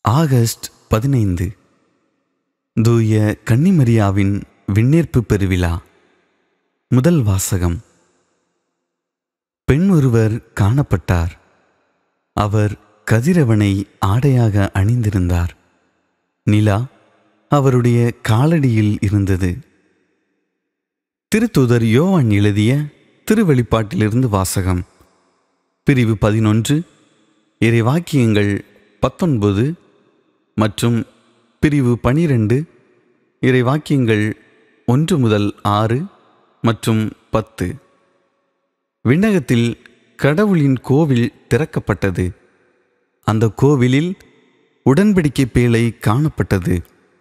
August பதினைந்து தூய கன்னிமரியாவின் விண்ணேற்பு பெருவிழா முதல் வாசகம் பெண் ஒருவர் காணப்பட்டார் அவர் கதிரவனை ஆடையாக அணிந்திருந்தார் நிலா அவருடைய காலடியில் இருந்தது திருத்தூதர் யோவான் எழுதிய திருவெளிப்பாட்டிலிருந்து வாசகம் பிரிவு பதினொன்று இறைவாக்கியங்கள் பத்தொன்பது மற்றும் பிரிவு பனிரெண்டு இறைவாக்கியங்கள் ஒன்று முதல் ஆறு மற்றும் பத்து விண்ணகத்தில் கடவுளின் கோவில் திறக்கப்பட்டது அந்த கோவிலில் உடன்படிக்கை பேழை காணப்பட்டது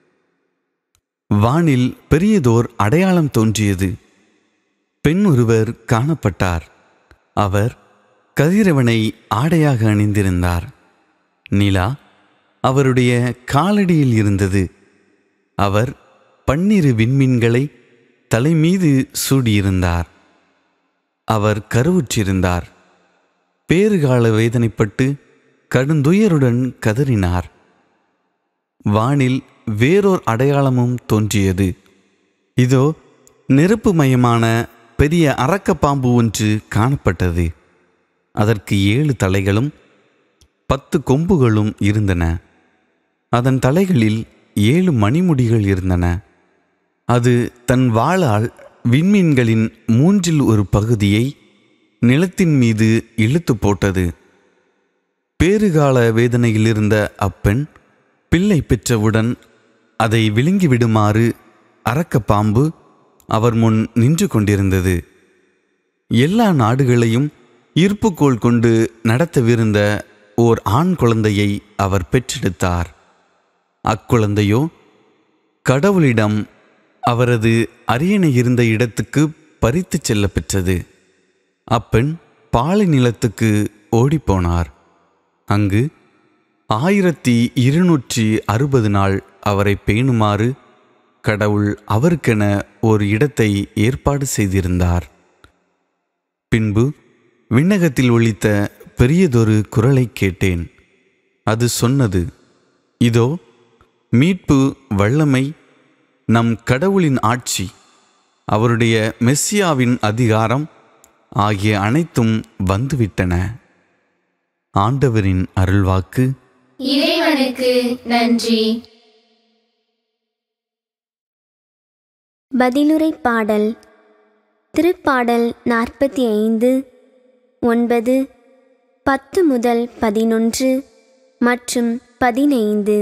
வானில் பெரியதோர் அடையாளம் தோன்றியது பெண் ஒருவர் காணப்பட்டார் அவர் கதிரவனை ஆடையாக அணிந்திருந்தார் நிலா அவருடைய காலடியில் இருந்தது அவர் பன்னிரு விண்மீன்களை தலைமீது சூடியிருந்தார் அவர் கருவுற்றிருந்தார் பேறுகால வேதனைப்பட்டு கடுந்துயருடன் கதறினார் வானில் வேறோர் அடையாளமும் தோன்றியது இதோ நெருப்புமயமான பெரிய அரக்கப்பாம்பு ஒன்று காணப்பட்டது அதற்கு ஏழு தலைகளும் பத்து கொம்புகளும் இருந்தன அதன் தலைகளில் ஏழு மணிமுடிகள் இருந்தன அது தன் வாளால் விண்மீன்களின் மூன்றில் ஒரு பகுதியை நிலத்தின் மீது இழுத்து போட்டது பேறுகால வேதனையில் இருந்த அப்பெண் பிள்ளை பெற்றவுடன் அதை விழுங்கிவிடுமாறு அரக்கப்பாம்பு அவர் முன் நின்று கொண்டிருந்தது எல்லா நாடுகளையும் ஈர்ப்புக்கோள் கொண்டு நடத்தவிருந்த ஓர் ஆண் குழந்தையை அவர் பெற்றெடுத்தார் அக்குழந்தையோ கடவுளிடம் அவரது அரியணை இருந்த இடத்துக்கு பறித்துச் செல்ல பெற்றது அப்பெண் பாலை நிலத்துக்கு ஓடிப்போனார் அங்கு ஆயிரத்தி இருநூற்றி அறுபது நாள் அவரை பேணுமாறு கடவுள் அவருக்கென ஒரு இடத்தை ஏற்பாடு செய்திருந்தார் பின்பு விண்ணகத்தில் ஒலித்த பெரியதொரு குரலை கேட்டேன் அது சொன்னது இதோ மீட்பு வல்லமை நம் கடவுளின் ஆட்சி அவருடைய மெஸ்ஸியாவின் அதிகாரம் ஆகிய அனைத்தும் வந்துவிட்டன ஆண்டவரின் அருள்வாக்கு இறைவனுக்கு நன்றி பதிலுரை பாடல் திருப்பாடல் நாற்பத்தி ஐந்து ஒன்பது பத்து முதல் பதினொன்று மற்றும் பதினைந்து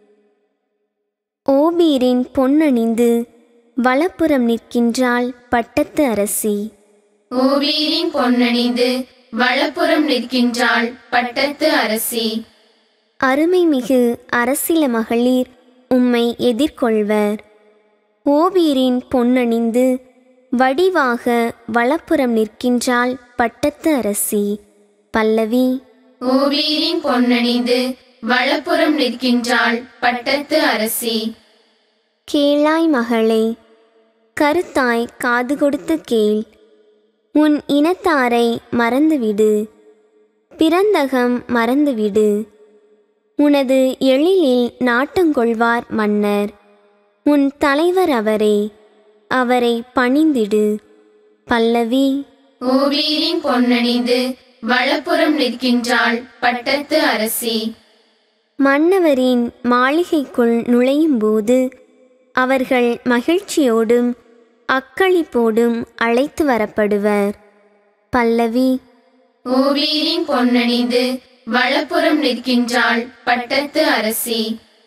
ஓபீரின் பொன்னணிந்து வலப்புறம் நிற்கின்றாள் பட்டத்து அரசி ஓவீரின் பொன்னணிந்து வலப்புறம் நிற்கின்றாள் பட்டத்து அரசி அருமைமிகு அரசில மகளிர் உம்மை எதிர்கொள்வர் ஓபீரின் பொன்னணிந்து வடிவாக வலப்புறம் நிற்கின்றாள் பட்டத்து அரசி பல்லவி ஓவீரின் பொன்னணிந்து வலப்புறம் நிற்கின்றாள் பட்டத்து அரசி கேளாய் மகளே கருத்தாய் காது கொடுத்து கேள் உன் இனத்தாரை மறந்துவிடு பிறந்தகம் மறந்துவிடு உனது எழிலில் நாட்டங்கொள்வார் மன்னர் உன் தலைவர் அவரே அவரை பணிந்திடு பல்லவி ஓவீரின் பொன்னணிந்து வலப்புறம் நிற்கின்றாள் பட்டத்து அரசி மன்னவரின் மாளிகைக்குள் நுழையும்போது அவர்கள் மகிழ்ச்சியோடும் அக்களிப்போடும் அழைத்து வரப்படுவர் பல்லவி ஓவீரின் பொன்னணிந்து வலப்புறம் நிற்கின்றாள் பட்டத்து அரசி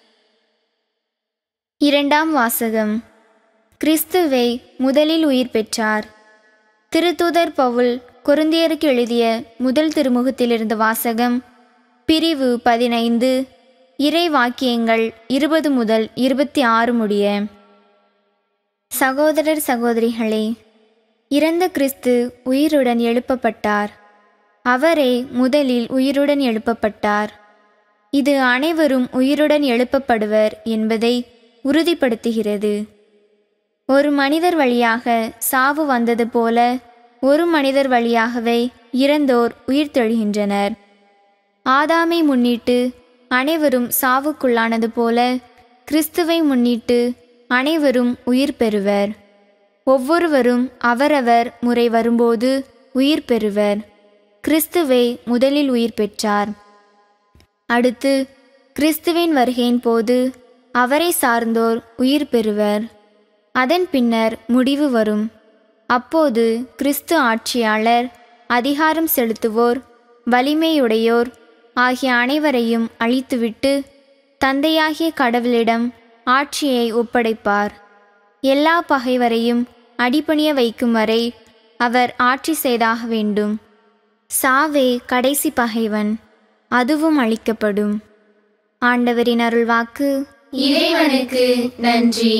இரண்டாம் வாசகம் கிறிஸ்துவை முதலில் உயிர் பெற்றார் திருத்தூதர் பவுல் கொருந்தியருக்கு எழுதிய முதல் திருமுகத்திலிருந்து வாசகம் பிரிவு பதினைந்து இறை வாக்கியங்கள் இருபது முதல் இருபத்தி ஆறு முடிய சகோதரர் சகோதரிகளே இறந்த கிறிஸ்து உயிருடன் எழுப்பப்பட்டார் அவரே முதலில் உயிருடன் எழுப்பப்பட்டார் இது அனைவரும் உயிருடன் எழுப்பப்படுவர் என்பதை உறுதிப்படுத்துகிறது ஒரு மனிதர் வழியாக சாவு வந்தது போல ஒரு மனிதர் வழியாகவே இறந்தோர் உயிர்த்தெழுகின்றனர் ஆதாமை முன்னிட்டு அனைவரும் சாவுக்குள்ளானது போல கிறிஸ்துவை முன்னிட்டு அனைவரும் உயிர் பெறுவர் ஒவ்வொருவரும் அவரவர் முறை வரும்போது உயிர் பெறுவர் கிறிஸ்துவை முதலில் உயிர் பெற்றார் அடுத்து கிறிஸ்துவின் வருகையின் போது அவரை சார்ந்தோர் உயிர் பெறுவர் அதன் பின்னர் முடிவு வரும் அப்போது கிறிஸ்து ஆட்சியாளர் அதிகாரம் செலுத்துவோர் வலிமையுடையோர் ஆகிய அனைவரையும் அழித்துவிட்டு தந்தையாகிய கடவுளிடம் ஆட்சியை ஒப்படைப்பார் எல்லா பகைவரையும் அடிபணிய வைக்கும் வரை அவர் ஆட்சி செய்தாக வேண்டும் சாவே கடைசி பகைவன் அதுவும் அழிக்கப்படும் ஆண்டவரின் அருள்வாக்கு இறைவனுக்கு நன்றி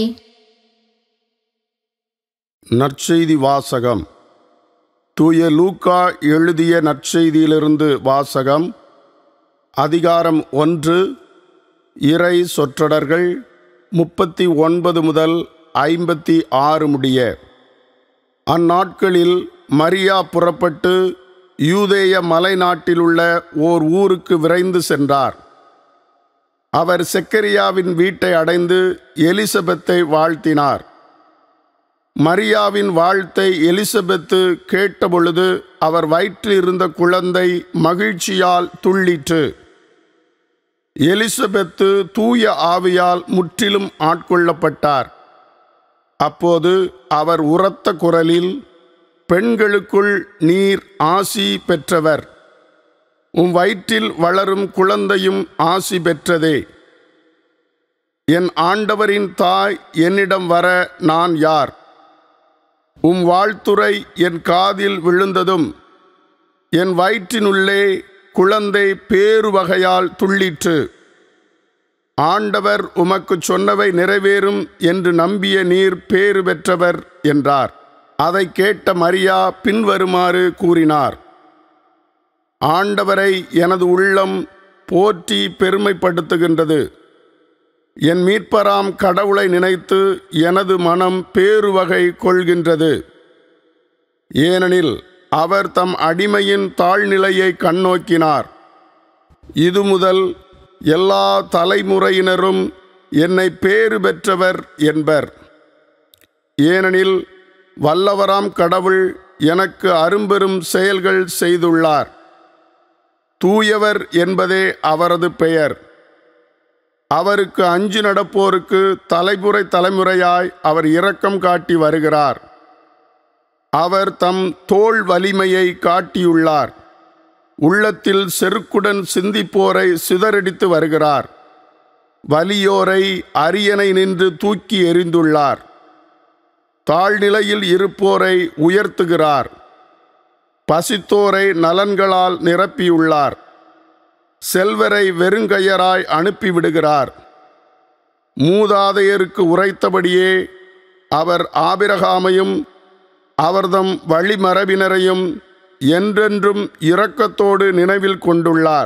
நற்செய்தி வாசகம் தூய லூக்கா எழுதிய நற்செய்தியிலிருந்து வாசகம் அதிகாரம் ஒன்று இறை சொற்றொடர்கள் முப்பத்தி ஒன்பது முதல் ஐம்பத்தி ஆறு முடிய அந்நாட்களில் மரியா புறப்பட்டு யூதேய மலைநாட்டிலுள்ள ஓர் ஊருக்கு விரைந்து சென்றார் அவர் செக்கரியாவின் வீட்டை அடைந்து எலிசபெத்தை வாழ்த்தினார் மரியாவின் வாழ்த்தை எலிசபெத்து கேட்டபொழுது அவர் வயிற்றில் இருந்த குழந்தை மகிழ்ச்சியால் துள்ளிற்று எலிசபெத்து தூய ஆவியால் முற்றிலும் ஆட்கொள்ளப்பட்டார் அப்போது அவர் உரத்த குரலில் பெண்களுக்குள் நீர் ஆசி பெற்றவர் உம் வயிற்றில் வளரும் குழந்தையும் ஆசி பெற்றதே என் ஆண்டவரின் தாய் என்னிடம் வர நான் யார் உம் வாழ்த்துரை என் காதில் விழுந்ததும் என் வயிற்றினுள்ளே குழந்தை பேரு வகையால் துள்ளிற்று ஆண்டவர் உமக்குச் சொன்னவை நிறைவேறும் என்று நம்பிய நீர் பேறு பெற்றவர் என்றார் அதை கேட்ட மரியா பின்வருமாறு கூறினார் ஆண்டவரை எனது உள்ளம் போற்றி பெருமைப்படுத்துகின்றது என் மீட்பராம் கடவுளை நினைத்து எனது மனம் பேருவகை கொள்கின்றது ஏனெனில் அவர் தம் அடிமையின் தாழ்நிலையை கண்ணோக்கினார் இது முதல் எல்லா தலைமுறையினரும் என்னை பேறு பெற்றவர் என்பர் ஏனெனில் வல்லவராம் கடவுள் எனக்கு அரும்பெரும் செயல்கள் செய்துள்ளார் தூயவர் என்பதே அவரது பெயர் அவருக்கு அஞ்சு நடப்போருக்கு தலைமுறை தலைமுறையாய் அவர் இரக்கம் காட்டி வருகிறார் அவர் தம் தோள் வலிமையை காட்டியுள்ளார் உள்ளத்தில் செருக்குடன் சிந்திப்போரை சிதறடித்து வருகிறார் வலியோரை அரியணை நின்று தூக்கி எறிந்துள்ளார் தாழ்நிலையில் இருப்போரை உயர்த்துகிறார் பசித்தோரை நலன்களால் நிரப்பியுள்ளார் செல்வரை வெறுங்கையராய் அனுப்பிவிடுகிறார் மூதாதையருக்கு உரைத்தபடியே அவர் ஆபிரகாமையும் அவர்தம் வழிமரபினரையும் என்றென்றும் இரக்கத்தோடு நினைவில் கொண்டுள்ளார்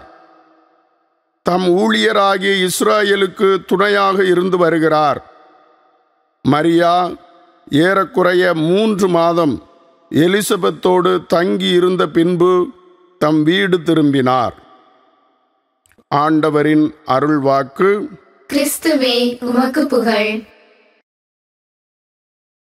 தம் ஊழியராகிய இஸ்ராயலுக்கு துணையாக இருந்து வருகிறார் மரியா ஏறக்குறைய மூன்று மாதம் எலிசபெத்தோடு தங்கி இருந்த பின்பு தம் வீடு திரும்பினார் ஆண்டவரின் அருள்வாக்கு கிறிஸ்துவே உமக்கு புகழ்